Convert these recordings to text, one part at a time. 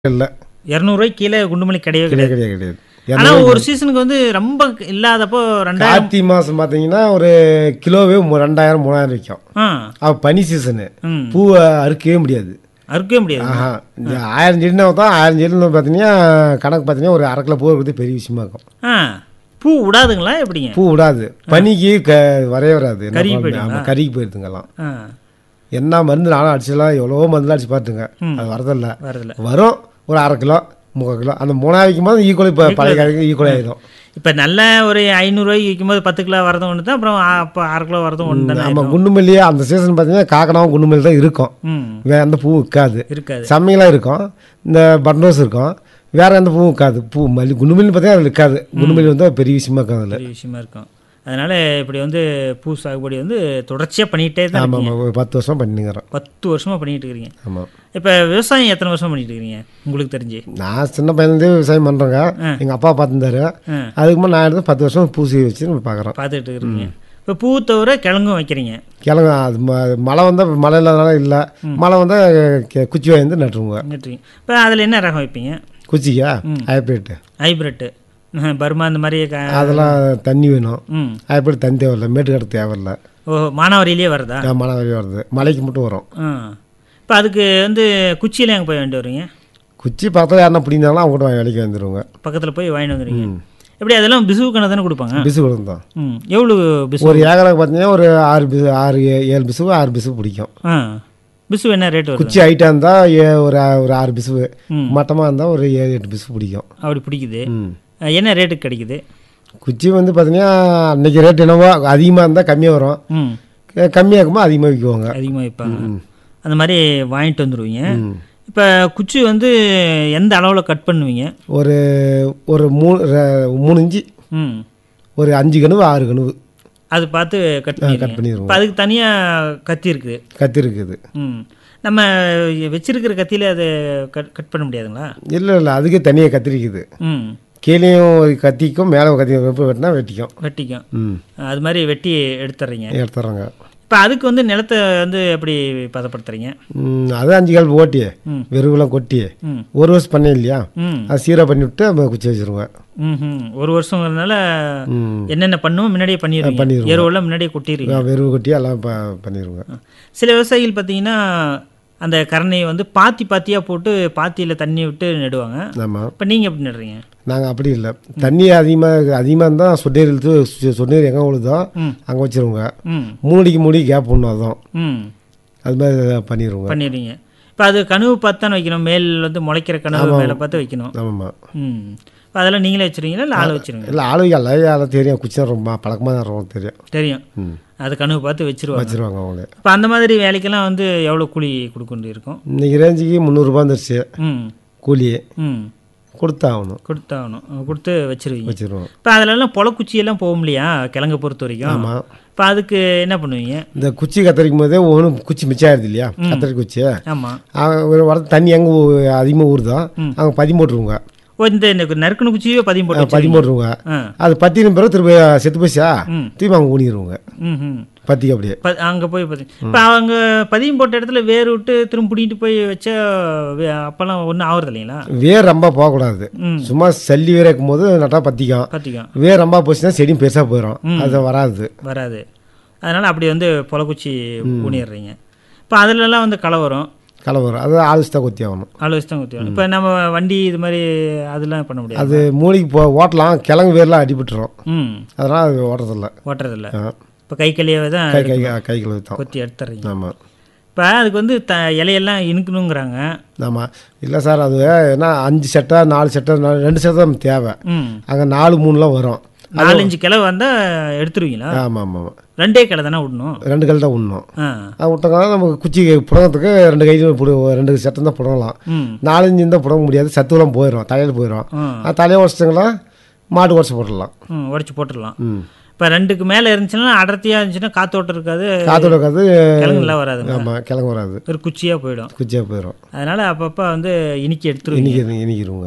இல்லை இரநூறுவாய்க்கு கீழே குண்டுமல்லி கிடையவே கிடையாது கிடையாது கிடையாது கிடையாது ஆனா ஒரு சீசனுக்கு வந்து ரொம்ப இல்லாதப்போ ரெண்டாயிரம் கார்த்தி மாதம் பார்த்தீங்கன்னா ஒரு கிலோவே மு- ரெண்டாயிரம் மூணாயிரம் விற்கும் ஆ அப்போ பனி சீசனு ம் பூவை அறுக்கவே முடியாது அறுக்கவே முடியாது ஆஹா இந்த ஆயிரம் செடினா தான் ஆயிரம் செடின்னு பார்த்தீங்கன்னா கணக்கு பார்த்தீங்கன்னா ஒரு அரை கிலோ பூ இருக்கிறது பெரிய விஷயமா இருக்கும் ஆ பூ விடாதுங்களா எப்படிங்க பூ விடாது பனிக்கு க வரவே வராது என்ன கருகி பண்ண- போயிடுங்களா? ஆமா, கருகி போயிருதுங்கெல்லாம் ஆ என்ன மருந்து நானும் அடிச்சலாம் எவ்வளவோ மருந்துலாம் அடிச்சு பார்த்துங்க அது வரதில்ல வரதில்ல வரும் ஒரு அரை கிலோ முக்கால் கிலோ அந்த மூணாயிரம் வைக்கும் போது ஈக்குவல் இப்போ பழைய கடைக்கு ஈக்குவல் ஆகிடும் இப்போ நல்ல ஒரு ஐநூறுரூவாய்க்கு விற்கும்போது பத்து கிலோ வரதும் ஒன்று தான் அப்புறம் ஆ- அப்போ அரை கிலோ வரதும் ஒன்று தானே நம்ம குண்டுமல்லியே அந்த சீசன் பார்த்தீங்கன்னா காக்கனாவும் குண்டுமல்லி தான் இருக்கும் ம் வேற எந்த பூ விற்காது இருக்காது செம்மையெல்லாம் இருக்கும் இந்த பட்ரோஸ் இருக்கும் வேற எந்த பூவும் விற்காது பூ மல்லி குண்டுமல்லி பார்த்தீங்கன்னா அதில் விற்காது குண்டுமல்லி வந்து பெரிய விஷயமா இருக்கும் அதில் பெரிய விஷயமா இருக்கும் அதனால இப்படி வந்து பூ சாகுபடி வந்து தொடர்ச்சியாக பண்ணிகிட்டே தான் ஆமாம் இருக்கீங்க ஆமாம் ஒரு பத்து வருஷம் பண்ணிங்கிறோம் பத்து வருஷமா பண்ணிட்டு இருக்கிறீங்க ஆமாம் இப்போ விவசாயம் எத்தனை வருஷம் பண்ணிட்டு இருக்கிறீங்க உங்களுக்கு தெரிஞ்சு நான் சின்ன பையன்லேருந்தே விவசாயம் பண்ணுறேங்க எங்கள் அப்பா பார்த்துருந்தாரு ஆ அதுக்கு முன்னாடி நான் எடுத்து பத்து வருஷம் பூசி வச்சு நம்ம பார்க்குறோம் பார்த்துட்டு இருக்கிறீங்க இப்போ பூ தவிர கிழங்கும் வைக்கிறீங்க கிழங்கு அது ம- மழை வந்தால் மழை இல்லாதனால இல்லை மழை வந்தால் குச்சி வாங்கி நட்டுருங்க நட்டுறீங்க இப்போ அதில் என்ன ரகம் வைப்பீங்க குச்சிக்கா ஹைப்ரிட்டு ஹைப்ரிட்டு பர்மா இந்த மாதிரி க- அதெல்லாம் தண்ணி வேணும் ம் ஹைப்ரிட் தண்ணி தேவையில்ல மேட்டுக்காடு தேவையில்ல ஓ மானாவாரியிலே வருதா மழை வரையும் வருது மழைக்கு மட்டும் வரும் ஆ இப்போ அதுக்கு வந்து குச்சியில் எங்கே போய் வாங்கிட்டு வருவீங்க குச்சி பக்கத்தில் யாருன்னா பிடிந்தாலும் அவங்க கூட வேலைக்கு வந்துடுவாங்க பக்கத்தில் போய் வாங்கிட்டு வந்துடுவீங்க எப்படி அதெல்லாம் பிசுவு கணக்கு தானே கொடுப்பாங்க பிசு கொடுத்தான் ம் எவ்வளோ பிசு ஒரு ஏக்கருக்கு பார்த்தீங்கன்னா ஒரு ஆறு பிசு ஆறு ஏ- ஏழு பிசு ஆறு பிசு பிடிக்கும் ஆ பிசு என்ன ரேட் வருது குச்சி ஹைட்டாக இருந்தால் ஒரு ஒரு ஆறு பிசு ம். மட்டமாக இருந்தால் ஒரு ஏழு எட்டு பிசு பிடிக்கும் அப்படி பிடிக்குது ம் ஆ, என்ன ரேட்டுக்கு கிடைக்குது குச்சி வந்து பார்த்தீங்கன்னா அன்னைக்கு ரேட் என்னவோ அதிகமாக இருந்தால் கம்மியாக வரும் ம் க- கம்மியாக இருக்கும்போது அதிகமாக விற்குவாங்க அதிகமாக வைப்பாங்க அந்த மாதிரி வாங்கிட்டு வந்துடுவீங்க ம். இப்போ குச்சி வந்து எந்த அளவில் கட் பண்ணுவீங்க ஒரு ஒரு மூணு ரெ- மூணு இஞ்சி ம் ஒரு அஞ்சு கணுவு ஆறு கணுவு அது பார்த்து கட் கட் பண்ணிடுவீங்க பண்ணிடுவோம் இப்போ அதுக்கு தனியாக கத்தி இருக்குது கத்தி இருக்குது ம் நம்ம வச்சிருக்கிற கத்தியில் அதை கட் கட் பண்ண முடியாதுங்களா இல்லை இல்லை அதுக்கே தனியாக கத்தி இருக்குது ம் கீழேயும் ஒரு கத்திக்கும் மேலே ஒரு கத்தி வெப்ப வெட்டினா வெட்டிக்கும் வெட்டிக்கும் ம் அது மாதிரி வெட்டி எடுத்துட்றீங்க எடுத்துட்றாங்க இப்போ அதுக்கு வந்து நிலத்தை வந்து எப்படி பதப்படுத்துறீங்க ம், அது அஞ்சு கால் ஓட்டி ம். வெறுவெல்லாம் கொட்டி ம் ஒரு வருஷம் பண்ண இல்லையா ம் அது சீராக பண்ணி விட்டு நம்ம குச்சி வச்சிருவோங்க ம் ம் ஒரு வருஷங்கிறதுனால ம் என்னென்ன பண்ணுவோம் முன்னாடியே பண்ணிடுவீங்க பண்ணிடுவோம். எருவெல்லாம் முன்னாடியே கொட்டிடுவீங்க வெறுவு கொட்டி எல்லாம் ப பண்ணிடுவோங்க சில விவசாயிகள் பார்த்தீங்கன்னா அந்த கரணையை வந்து பாத்தி பாத்தியாக போட்டு பாத்தியில் தண்ணி விட்டு நடுவாங்க ஆமாம் இப்போ நீங்கள் எப்படி நடுறீங்க நாங்கள் அப்படி இல்லை தண்ணி அதிகமாக அதிகமாக இருந்தால் சொன்னீர் இழுத்து சு- சொன்னீர் எங்கே உழுதோ ம் அங்கே வச்சிருவோங்க ம் மூடிக்கு மூடி கேப் ஒன்று அதுவும் ம் அது மாதிரி பண்ணிடுவோங்க பண்ணிடுவீங்க இப்போ அது கனவு பார்த்து தானே வைக்கணும் மேல் வந்து முளைக்கிற கனவு மேலே பார்த்து வைக்கணும் ஆமாம்மா ம் இப்போ அதெல்லாம் நீங்களே வச்சுருவீங்களா இல்லை ஆள் வச்சுருவீங்க இல்லை ஆளுங்க எல்லாம் அதெல்லாம் தெரியும் குச்சி தான் ரொம்ப பழக்கமாக தான் இருக்கும் தெரியும் தெரியும் ம் அது கனவு பார்த்து வச்சிருவாங்க வச்சிருவாங்க அவங்களே இப்போ அந்த மாதிரி வேலைக்கெல்லாம் வந்து எவ்வளோ கூலி கொடுக்க வேண்டி இருக்கும் இன்னைக்கு ரேஞ்சுக்கு முந்நூறுரூபா வந்துருச்சு ம் கூலி ம் கொடுத்தாகணும் கொடுத்தாகணும் கொடுத்து வச்சிருவீங்க வச்சிருவோம் இப்போ அதிலெல்லாம் பொலக்குச்சியெல்லாம் போகும் இல்லையா கிழங்க பொறுத்த வரைக்கும் ஆமாம் இப்போ அதுக்கு என்ன பண்ணுவீங்க இந்த குச்சி கத்தரிக்கும் போதே ஒன்றும் குச்சி மிச்சம் ஆயிருது இல்லையா கத்தரி குச்சி ஆமாம் அவங்க ஒரு வரது தண்ணி எங்கே அதிகமாக ஊறுதோ அவங்க பதி போட்டுருவோங்க ஓ இந்த இந்த நறுக்குன குச்சியோ பதியம் போட்டு பதி போட்டுருவோங்க ஆ அது பத்தின பிறகு திரும்ப செத்து போச்சா ம். திரும்ப அவங்க ஊனிடுவோங்க ம் ம் பத்திக்கு அப்படியே ப அங்கே போய் பதி இப்போ அவங்க பதியம் போட்ட இடத்துல வேர் விட்டு திரும்ப பிடிக்கிட்டு போய் வச்சா வே- அப்போல்லாம் ஒன்றும் ஆகுறது இல்லைங்களா வேர் ரொம்ப போகக்கூடாது ம் சும்மா சல்லி வேர் இருக்கும்போது நட்டா பத்திக்கும் பார்த்திக்கும் வேர் ரொம்ப போச்சுன்னா செடியும் பெருசாக போயிடும் அது வராது வராது அதனால் அப்படி வந்து பொலக்குச்சி ஊனிடுறீங்க இப்போ அதுலலாம் வந்து களை வரும் களை வரும் அது ஆலோசி தான் கொத்தி ஆகணும் ஆளு வச்சு தான் குத்தி இப்போ நம்ம வண்டி இது மாதிரி அதெல்லாம் பண்ண முடியாது அது மூளைக்கு போ ஓட்டலாம் கிழங்கு வேர்லாம் அடிபட்டுரும் ம் அதனால் அது ஓட்டுறதில்ல ஓட்டுறதில்ல ஆ. இப்போ கை களியாவே தான் கை கை கை கழுவி தான் கொத்தி எடுத்துறீங்க ஆமாம் இப்போ அதுக்கு வந்து த இலையெல்லாம் இனுக்கணுங்கிறாங்க ஆமாம் இல்லை சார் அது ஏன்னா அஞ்சு செட்டை நாலு செட்டை நாலு- ரெண்டு செட்டை தான் தேவை ம் அங்கே நாலு மூணுலாம் வரும் நாலஞ்சு கிளை வந்தால் எடுத்துருவீங்களா ஆமாம் ஆமாம் ஆமாம் ரெண்டே கிளை தானே விடணும் ரெண்டு கல் தான் உண்ணும் ஆ அது விட்டோம்னா நமக்கு குச்சி புடங்கிறதுக்கு ரெண்டு கையிலும் புடு ரெண்டு சட்டம் தான் புடங்கலாம் ம் நாலஞ்சு இருந்தால் புடங்க முடியாது சத்துவெல்லாம் போயிடும் தலையில் போயிடும் ஆ அது தலையை உடச்சிட்டிங்களா மாட்டு உடச்சி போட்டுடலாம் ம் உடச்சி போட்டுடலாம் ம் இப்போ ரெண்டுக்கு மேலே இருந்துச்சுன்னா அடர்த்தியாக இருந்துச்சுன்னா காத்தோட்டம் இருக்காது காத்தோட காத்து கிழங்குலாம் வராதுங்க ஆமாம் கிழங்கு வராது ஒரு குச்சியாக போயிடும் குச்சியாக போயிடும் அதனால் அப்பப்போ வந்து இனிக்கி எடுத்துருவீங்க இனிக்கி இனிக்கிடுவோங்க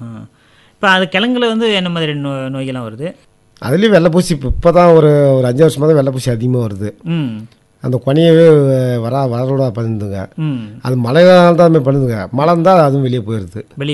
இப்போ அது கிழங்குல வந்து என்ன மாதிரி நோ நோய்கள்லாம் வருது அதுலேயும் வெள்ளைப்பூசி இப்போ இப்போ தான் ஒரு ஒரு அஞ்சு வருஷமாக தான் வெள்ளைப்பூசி அதிகமாக வருது ம் அந்த கொனையவே வரா வரவிட பண்ணுதுங்க ம் அது மழை காலம் தான் அது மாதிரி பண்ணுதுங்க மழை இருந்தால் அதுவும் வெளியே போயிடுது வெளியே